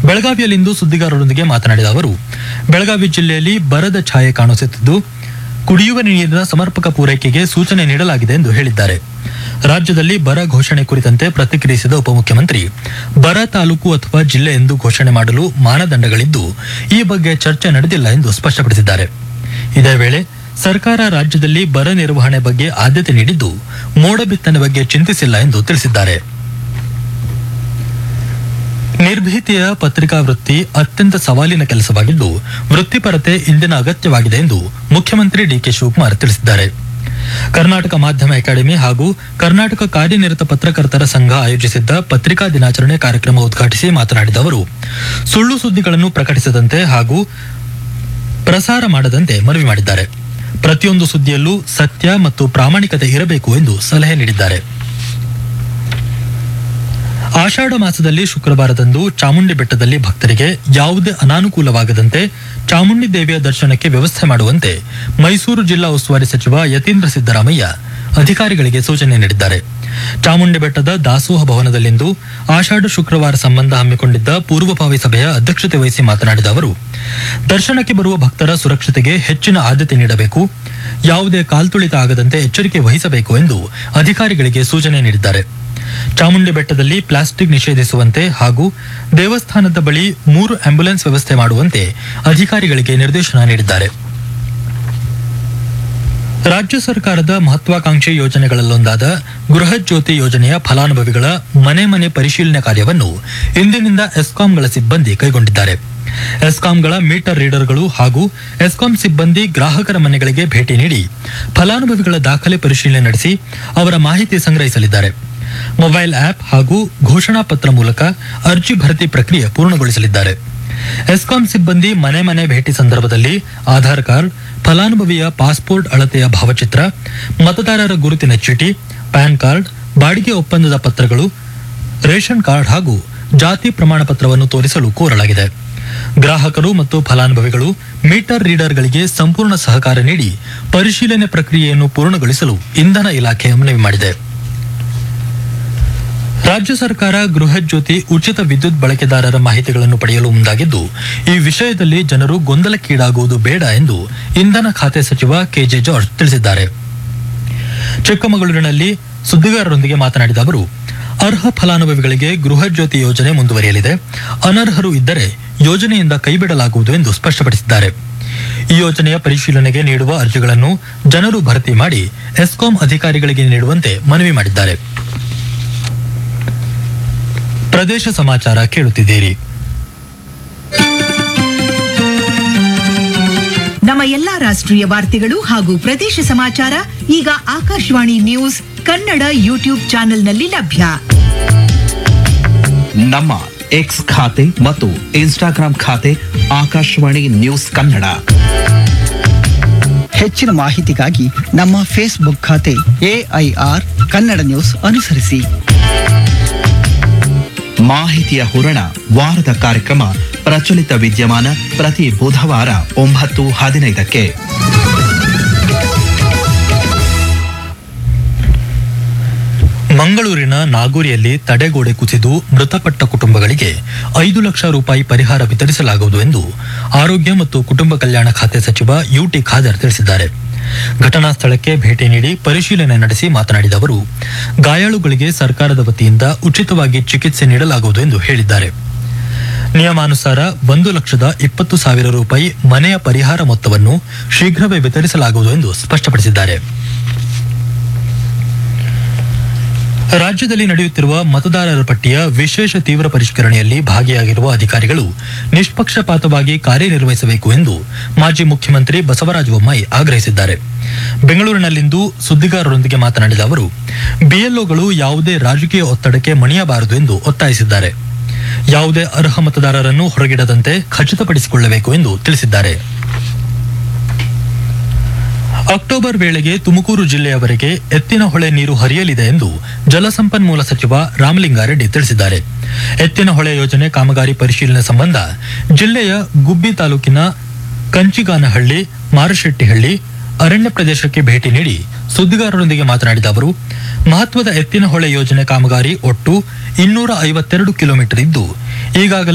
ಬೆಳಗಾವಿಯಲ್ಲಿಂದು ಸುದ್ದಿಗಾರರೊಂದಿಗೆ ಮಾತನಾಡಿದ ಅವರು ಬೆಳಗಾವಿ ಜಿಲ್ಲೆಯಲ್ಲಿ ಬರದ ಛಾಯೆ ಕಾಣಿಸುತ್ತಿದ್ದು ಕುಡಿಯುವ ನೀರಿನ ಸಮರ್ಪಕ ಪೂರೈಕೆಗೆ ಸೂಚನೆ ನೀಡಲಾಗಿದೆ ಎಂದು ಹೇಳಿದ್ದಾರೆ ರಾಜ್ಯದಲ್ಲಿ ಬರ ಘೋಷಣೆ ಕುರಿತಂತೆ ಪ್ರತಿಕ್ರಿಯಿಸಿದ ಉಪಮುಖ್ಯಮಂತ್ರಿ ಬರ ತಾಲೂಕು ಅಥವಾ ಜಿಲ್ಲೆ ಎಂದು ಘೋಷಣೆ ಮಾಡಲು ಮಾನದಂಡಗಳಿದ್ದು ಈ ಬಗ್ಗೆ ಚರ್ಚೆ ನಡೆದಿಲ್ಲ ಎಂದು ಸ್ಪಷ್ಟಪಡಿಸಿದ್ದಾರೆ ಇದೇ ವೇಳೆ ಸರ್ಕಾರ ರಾಜ್ಯದಲ್ಲಿ ಬರ ನಿರ್ವಹಣೆ ಬಗ್ಗೆ ಆದ್ಯತೆ ನೀಡಿದ್ದು ಮೋಡ ಬಿತ್ತನೆ ಬಗ್ಗೆ ಚಿಂತಿಸಿಲ್ಲ ಎಂದು ತಿಳಿಸಿದ್ದಾರೆ ನಿರ್ಭೀತಿಯ ಪತ್ರಿಕಾ ವೃತ್ತಿ ಅತ್ಯಂತ ಸವಾಲಿನ ಕೆಲಸವಾಗಿದ್ದು ವೃತ್ತಿಪರತೆ ಇಂದಿನ ಅಗತ್ಯವಾಗಿದೆ ಎಂದು ಮುಖ್ಯಮಂತ್ರಿ ಡಿಕೆ ಶಿವಕುಮಾರ್ ತಿಳಿಸಿದ್ದಾರೆ ಕರ್ನಾಟಕ ಮಾಧ್ಯಮ ಅಕಾಡೆಮಿ ಹಾಗೂ ಕರ್ನಾಟಕ ಕಾರ್ಯನಿರತ ಪತ್ರಕರ್ತರ ಸಂಘ ಆಯೋಜಿಸಿದ್ದ ಪತ್ರಿಕಾ ದಿನಾಚರಣೆ ಕಾರ್ಯಕ್ರಮ ಉದ್ಘಾಟಿಸಿ ಮಾತನಾಡಿದ ಅವರು ಸುಳ್ಳು ಸುದ್ದಿಗಳನ್ನು ಪ್ರಕಟಿಸದಂತೆ ಹಾಗೂ ಪ್ರಸಾರ ಮಾಡದಂತೆ ಮನವಿ ಮಾಡಿದ್ದಾರೆ ಪ್ರತಿಯೊಂದು ಸುದ್ದಿಯಲ್ಲೂ ಸತ್ಯ ಮತ್ತು ಪ್ರಾಮಾಣಿಕತೆ ಇರಬೇಕು ಎಂದು ಸಲಹೆ ನೀಡಿದ್ದಾರೆ ಆಷಾಢ ಮಾಸದಲ್ಲಿ ಶುಕ್ರವಾರದಂದು ಚಾಮುಂಡಿ ಬೆಟ್ಟದಲ್ಲಿ ಭಕ್ತರಿಗೆ ಯಾವುದೇ ಅನಾನುಕೂಲವಾಗದಂತೆ ಚಾಮುಂಡಿ ದೇವಿಯ ದರ್ಶನಕ್ಕೆ ವ್ಯವಸ್ಥೆ ಮಾಡುವಂತೆ ಮೈಸೂರು ಜಿಲ್ಲಾ ಉಸ್ತುವಾರಿ ಸಚಿವ ಯತೀಂದ್ರ ಸಿದ್ದರಾಮಯ್ಯ ಅಧಿಕಾರಿಗಳಿಗೆ ಸೂಚನೆ ನೀಡಿದ್ದಾರೆ ಚಾಮುಂಡಿ ಬೆಟ್ಟದ ದಾಸೋಹ ಭವನದಲ್ಲಿಂದು ಆಷಾಢ ಶುಕ್ರವಾರ ಸಂಬಂಧ ಹಮ್ಮಿಕೊಂಡಿದ್ದ ಪೂರ್ವಭಾವಿ ಸಭೆಯ ಅಧ್ಯಕ್ಷತೆ ವಹಿಸಿ ಮಾತನಾಡಿದ ಅವರು ದರ್ಶನಕ್ಕೆ ಬರುವ ಭಕ್ತರ ಸುರಕ್ಷತೆಗೆ ಹೆಚ್ಚಿನ ಆದ್ಯತೆ ನೀಡಬೇಕು ಯಾವುದೇ ಕಾಲ್ತುಳಿತ ಆಗದಂತೆ ಎಚ್ಚರಿಕೆ ವಹಿಸಬೇಕು ಎಂದು ಅಧಿಕಾರಿಗಳಿಗೆ ಸೂಚನೆ ನೀಡಿದ್ದಾರೆ ಚಾಮುಂಡಿ ಬೆಟ್ಟದಲ್ಲಿ ಪ್ಲಾಸ್ಟಿಕ್ ನಿಷೇಧಿಸುವಂತೆ ಹಾಗೂ ದೇವಸ್ಥಾನದ ಬಳಿ ಮೂರು ಆಂಬ್ಯುಲೆನ್ಸ್ ವ್ಯವಸ್ಥೆ ಮಾಡುವಂತೆ ಅಧಿಕಾರಿಗಳಿಗೆ ನಿರ್ದೇಶನ ನೀಡಿದ್ದಾರೆ ರಾಜ್ಯ ಸರ್ಕಾರದ ಮಹತ್ವಾಕಾಂಕ್ಷಿ ಯೋಜನೆಗಳಲ್ಲೊಂದಾದ ಗೃಹ ಜ್ಯೋತಿ ಯೋಜನೆಯ ಫಲಾನುಭವಿಗಳ ಮನೆ ಮನೆ ಪರಿಶೀಲನೆ ಕಾರ್ಯವನ್ನು ಇಂದಿನಿಂದ ಎಸ್ಕಾಂಗಳ ಸಿಬ್ಬಂದಿ ಕೈಗೊಂಡಿದ್ದಾರೆ ಎಸ್ಕಾಂಗಳ ಮೀಟರ್ ರೀಡರ್ಗಳು ಹಾಗೂ ಎಸ್ಕಾಂ ಸಿಬ್ಬಂದಿ ಗ್ರಾಹಕರ ಮನೆಗಳಿಗೆ ಭೇಟಿ ನೀಡಿ ಫಲಾನುಭವಿಗಳ ದಾಖಲೆ ಪರಿಶೀಲನೆ ನಡೆಸಿ ಅವರ ಮಾಹಿತಿ ಸಂಗ್ರಹಿಸಲಿದ್ದಾರೆ ಮೊಬೈಲ್ ಆಪ್ ಹಾಗೂ ಘೋಷಣಾ ಪತ್ರ ಮೂಲಕ ಅರ್ಜಿ ಭರ್ತಿ ಪ್ರಕ್ರಿಯೆ ಪೂರ್ಣಗೊಳಿಸಲಿದ್ದಾರೆ ಎಸ್ಕಾಂ ಸಿಬ್ಬಂದಿ ಮನೆ ಮನೆ ಭೇಟಿ ಸಂದರ್ಭದಲ್ಲಿ ಆಧಾರ್ ಕಾರ್ಡ್ ಫಲಾನುಭವಿಯ ಪಾಸ್ಪೋರ್ಟ್ ಅಳತೆಯ ಭಾವಚಿತ್ರ ಮತದಾರರ ಗುರುತಿನ ಚೀಟಿ ಪ್ಯಾನ್ ಕಾರ್ಡ್ ಬಾಡಿಗೆ ಒಪ್ಪಂದದ ಪತ್ರಗಳು ರೇಷನ್ ಕಾರ್ಡ್ ಹಾಗೂ ಜಾತಿ ಪ್ರಮಾಣ ಪತ್ರವನ್ನು ತೋರಿಸಲು ಕೋರಲಾಗಿದೆ ಗ್ರಾಹಕರು ಮತ್ತು ಫಲಾನುಭವಿಗಳು ಮೀಟರ್ ರೀಡರ್ಗಳಿಗೆ ಸಂಪೂರ್ಣ ಸಹಕಾರ ನೀಡಿ ಪರಿಶೀಲನೆ ಪ್ರಕ್ರಿಯೆಯನ್ನು ಪೂರ್ಣಗೊಳಿಸಲು ಇಂಧನ ಇಲಾಖೆ ಮನವಿ ಮಾಡಿದೆ ರಾಜ್ಯ ಸರ್ಕಾರ ಗೃಹ ಜ್ಯೋತಿ ಉಚಿತ ವಿದ್ಯುತ್ ಬಳಕೆದಾರರ ಮಾಹಿತಿಗಳನ್ನು ಪಡೆಯಲು ಮುಂದಾಗಿದ್ದು ಈ ವಿಷಯದಲ್ಲಿ ಜನರು ಗೊಂದಲಕ್ಕೀಡಾಗುವುದು ಬೇಡ ಎಂದು ಇಂಧನ ಖಾತೆ ಸಚಿವ ಕೆಜೆ ಜಾರ್ಜ್ ತಿಳಿಸಿದ್ದಾರೆ ಚಿಕ್ಕಮಗಳೂರಿನಲ್ಲಿ ಸುದ್ದಿಗಾರರೊಂದಿಗೆ ಮಾತನಾಡಿದ ಅವರು ಅರ್ಹ ಫಲಾನುಭವಿಗಳಿಗೆ ಗೃಹ ಜ್ಯೋತಿ ಯೋಜನೆ ಮುಂದುವರಿಯಲಿದೆ ಅನರ್ಹರು ಇದ್ದರೆ ಯೋಜನೆಯಿಂದ ಕೈಬಿಡಲಾಗುವುದು ಎಂದು ಸ್ಪಷ್ಟಪಡಿಸಿದ್ದಾರೆ ಈ ಯೋಜನೆಯ ಪರಿಶೀಲನೆಗೆ ನೀಡುವ ಅರ್ಜಿಗಳನ್ನು ಜನರು ಭರ್ತಿ ಮಾಡಿ ಎಸ್ಕಾಂ ಅಧಿಕಾರಿಗಳಿಗೆ ನೀಡುವಂತೆ ಮನವಿ ಮಾಡಿದ್ದಾರೆ ಪ್ರದೇಶ ಸಮಾಚಾರ ಕೇಳುತ್ತಿದ್ದೀರಿ ನಮ್ಮ ಎಲ್ಲಾ ರಾಷ್ಟ್ರೀಯ ವಾರ್ತೆಗಳು ಹಾಗೂ ಪ್ರದೇಶ ಸಮಾಚಾರ ಈಗ ಆಕಾಶವಾಣಿ ನ್ಯೂಸ್ ಕನ್ನಡ ಯೂಟ್ಯೂಬ್ ಚಾನೆಲ್ನಲ್ಲಿ ಲಭ್ಯ ನಮ್ಮ ಎಕ್ಸ್ ಖಾತೆ ಮತ್ತು ಇನ್ಸ್ಟಾಗ್ರಾಂ ಖಾತೆ ಆಕಾಶವಾಣಿ ನ್ಯೂಸ್ ಕನ್ನಡ ಹೆಚ್ಚಿನ ಮಾಹಿತಿಗಾಗಿ ನಮ್ಮ ಫೇಸ್ಬುಕ್ ಖಾತೆ ಎಐಆರ್ ಕನ್ನಡ ನ್ಯೂಸ್ ಅನುಸರಿಸಿ ಮಾಹಿತಿಯ ಹೂರಣ ವಾರದ ಕಾರ್ಯಕ್ರಮ ಪ್ರಚಲಿತ ವಿದ್ಯಮಾನ ಪ್ರತಿ ಬುಧವಾರ ಒಂಬತ್ತು ಹದಿನೈದಕ್ಕೆ ಮಂಗಳೂರಿನ ನಾಗೂರಿಯಲ್ಲಿ ತಡೆಗೋಡೆ ಕುಸಿದು ಮೃತಪಟ್ಟ ಕುಟುಂಬಗಳಿಗೆ ಐದು ಲಕ್ಷ ರೂಪಾಯಿ ಪರಿಹಾರ ವಿತರಿಸಲಾಗುವುದು ಎಂದು ಆರೋಗ್ಯ ಮತ್ತು ಕುಟುಂಬ ಕಲ್ಯಾಣ ಖಾತೆ ಸಚಿವ ಯುಟಿ ಖಾದರ್ ತಿಳಿಸಿದ್ದಾರೆ ಘಟನಾ ಸ್ಥಳಕ್ಕೆ ಭೇಟಿ ನೀಡಿ ಪರಿಶೀಲನೆ ನಡೆಸಿ ಮಾತನಾಡಿದ ಅವರು ಗಾಯಾಳುಗಳಿಗೆ ಸರ್ಕಾರದ ವತಿಯಿಂದ ಉಚಿತವಾಗಿ ಚಿಕಿತ್ಸೆ ನೀಡಲಾಗುವುದು ಎಂದು ಹೇಳಿದ್ದಾರೆ ನಿಯಮಾನುಸಾರ ಒಂದು ಲಕ್ಷದ ಇಪ್ಪತ್ತು ಸಾವಿರ ರೂಪಾಯಿ ಮನೆಯ ಪರಿಹಾರ ಮೊತ್ತವನ್ನು ಶೀಘ್ರವೇ ವಿತರಿಸಲಾಗುವುದು ಎಂದು ಸ್ಪಷ್ಟಪಡಿಸಿದ್ದಾರೆ ರಾಜ್ಯದಲ್ಲಿ ನಡೆಯುತ್ತಿರುವ ಮತದಾರರ ಪಟ್ಟಿಯ ವಿಶೇಷ ತೀವ್ರ ಪರಿಷ್ಕರಣೆಯಲ್ಲಿ ಭಾಗಿಯಾಗಿರುವ ಅಧಿಕಾರಿಗಳು ನಿಷ್ಪಕ್ಷಪಾತವಾಗಿ ಕಾರ್ಯನಿರ್ವಹಿಸಬೇಕು ಎಂದು ಮಾಜಿ ಮುಖ್ಯಮಂತ್ರಿ ಬಸವರಾಜ ಬೊಮ್ಮಾಯಿ ಆಗ್ರಹಿಸಿದ್ದಾರೆ ಬೆಂಗಳೂರಿನಲ್ಲಿಂದು ಸುದ್ದಿಗಾರರೊಂದಿಗೆ ಮಾತನಾಡಿದ ಅವರು ಬಿಎಲ್ಒಗಳು ಯಾವುದೇ ರಾಜಕೀಯ ಒತ್ತಡಕ್ಕೆ ಮಣಿಯಬಾರದು ಎಂದು ಒತ್ತಾಯಿಸಿದ್ದಾರೆ ಯಾವುದೇ ಅರ್ಹ ಮತದಾರರನ್ನು ಹೊರಗಿಡದಂತೆ ಖಚಿತಪಡಿಸಿಕೊಳ್ಳಬೇಕು ಎಂದು ತಿಳಿಸಿದ್ದಾರೆ ಅಕ್ಟೋಬರ್ ವೇಳೆಗೆ ತುಮಕೂರು ಜಿಲ್ಲೆಯವರೆಗೆ ಎತ್ತಿನ ಹೊಳೆ ನೀರು ಹರಿಯಲಿದೆ ಎಂದು ಜಲಸಂಪನ್ಮೂಲ ಸಚಿವ ರಾಮಲಿಂಗಾರೆಡ್ಡಿ ತಿಳಿಸಿದ್ದಾರೆ ಎತ್ತಿನ ಹೊಳೆ ಯೋಜನೆ ಕಾಮಗಾರಿ ಪರಿಶೀಲನೆ ಸಂಬಂಧ ಜಿಲ್ಲೆಯ ಗುಬ್ಬಿ ತಾಲೂಕಿನ ಕಂಚಿಗಾನಹಳ್ಳಿ ಮಾರಶೆಟ್ಟಿಹಳ್ಳಿ ಅರಣ್ಯ ಪ್ರದೇಶಕ್ಕೆ ಭೇಟಿ ನೀಡಿ ಸುದ್ದಿಗಾರರೊಂದಿಗೆ ಮಾತನಾಡಿದ ಅವರು ಮಹತ್ವದ ಎತ್ತಿನ ಹೊಳೆ ಯೋಜನೆ ಕಾಮಗಾರಿ ಒಟ್ಟು ಇನ್ನೂರ ಐವತ್ತೆರಡು ಕಿಲೋಮೀಟರ್ ಇದ್ದು ಈಗಾಗಲೇ